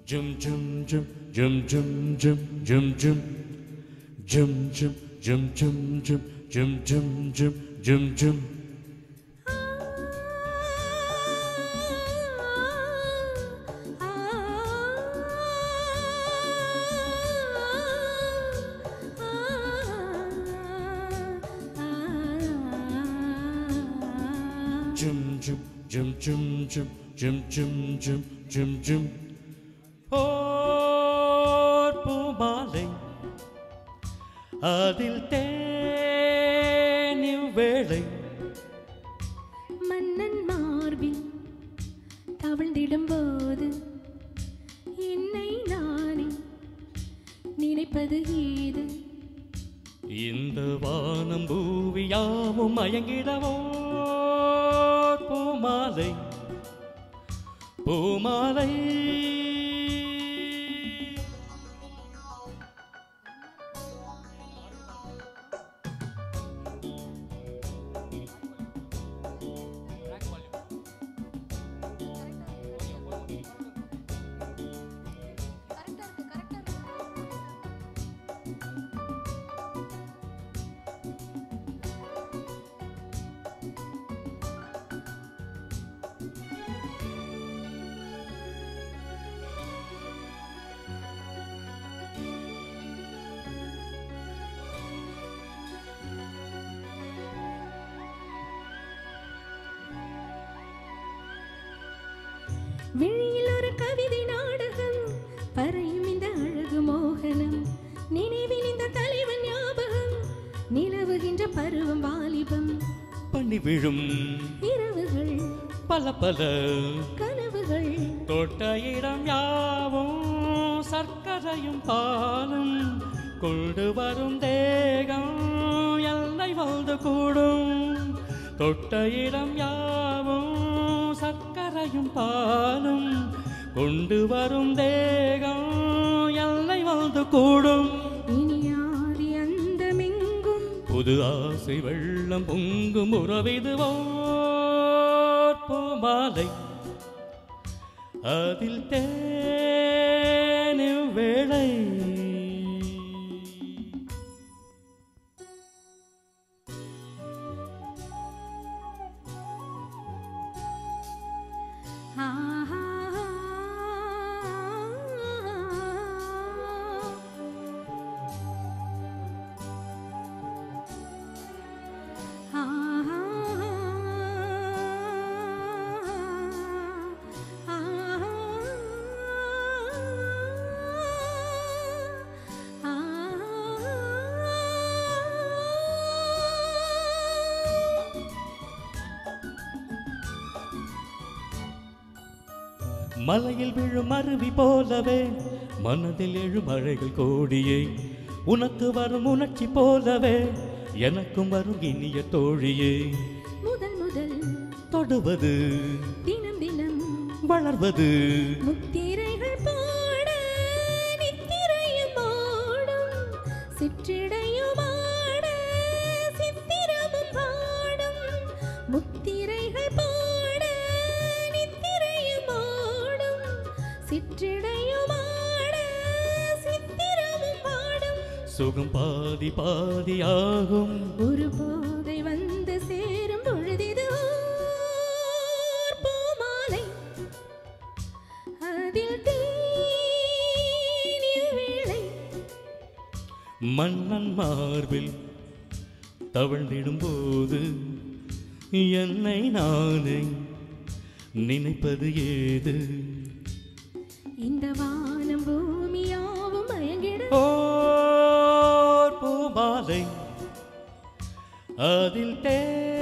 Jum jum jum jum jum jum jum jum jum jum jum jum jum jum jum jum jum jum Jum jum jum jum jum jum jum jum jum jum ஓர் பூமாலை அதில் தேனிவ் வேளை மன்னன் மார்பில் தவழ்ந்திடும் போது என்னை நானே நினைப்பது ஏது இந்த வானம் பூவியாவும் மயங்கிடவோ பூமாலை பூமாலை விழியில் ஒரு கவிதை நாடகம் பறையும் இந்த அழகு மோகனம் நினைவில் இந்த தலைவன் ஞாபகம் நிலவுகின்ற பருவம் வாலிபம் பண்ணி விழும் இரவுகள் பல பல கனவுகள் தொட்ட இடம் யாவும் சர்க்கரையும் பாலும் கொண்டு வரும் தேகம் எல்லை வந்து கூடும் தொட்ட இடம் யாவும் சர்க்கரையும் பாலும் கொண்டு வரும் தேகம் எல்லை வந்து கூடும் இனி ஆதி அந்தமெங்கும் புது ஆசை வெள்ளம் பொங்கும் உறவிதுவோ பூமாலை அதில் தேனிவ் வேளை ஆஹா ஆஹா மலையில் விழும் அருவி போலவே மனதில் எழும் அழைகள் கோடியே உனக்கு வரும் உணர்ச்சி போலவே எனக்கும் வரும் இனிய தோழியே முதல் முதல் தொடுவது தினம் தினம் வளர்வது முத்திரைகள் பாட நித்திரையும் ஆடும் சிற்றிடையும் ஆட சித்திரமும் பாடும் முத்திரைகள் பாட நித்திரையும் ஆடும் சிற்றிடையும் ஆட சித்திரமும் பாடும் சுகம் பாதி பாதி ஆகும் ஒரு போதை வந்து சேரும் பொழுதிது ஓர் பூமாலை அதில் தேனில் வேளை மன்னன் மார்பில் தவழ்ந்திடும் போது என்னை நானே நினைப்பது ஏது இந்த வானம் பூமியாவும் மயங்கிட ஓர் பூமாலை அதில் தே